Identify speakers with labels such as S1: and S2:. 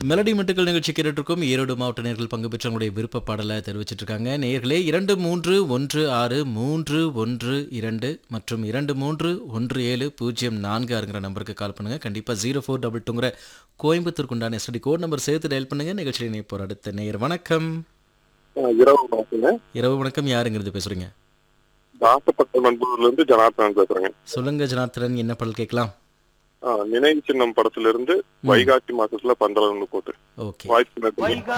S1: melody மெட்டுக்கள் நிகழ்ச்சி கேட்டுருக்கும் ஈரோடு மாவட்ட நேர்கள் பங்கு பெற்றவங்களுடைய விருப்ப பாடலை தெரிவிச்சிட்டு இருக்காங்க நேர்களே இரண்டு மூன்று ஒன்று ஆறு மூன்று ஒன்று இரண்டு மற்றும் இரண்டு மூன்று ஒன்று ஏழு பூஜ்ஜியம் நான்கு ஆறுங்கிற நம்பருக்கு கால் பண்ணுங்க கண்டிப்பா ஜீரோ ஃபோர் டபுள் டூங்கிற கோயம்புத்தூருக்கு உண்டான எஸ்டி கோட் நம்பர் சேர்த்து டயல் பண்ணுங்க நிகழ்ச்சியில் இணைப்போர் அடுத்த நேயர் வணக்கம்
S2: ஆ, இரவு வணக்கங்க
S1: இரவு வணக்கம் யாருங்கிறது பேசுறீங்க
S2: தாசப்பட்ட நண்பூர்ல இருந்து ஜனார்த்தனன் பேசுறேங்க
S1: சொல்லுங்க ஜனார்த்தனன் என்ன பாடல் கேட்கலாம்
S2: ஆ, நினைவு சின்னம் படத்துல இருந்து வைகாசி மாசத்துல பந்தளம்னு போட்டு
S1: ஓகே
S2: வாய்ப்பு நன்றி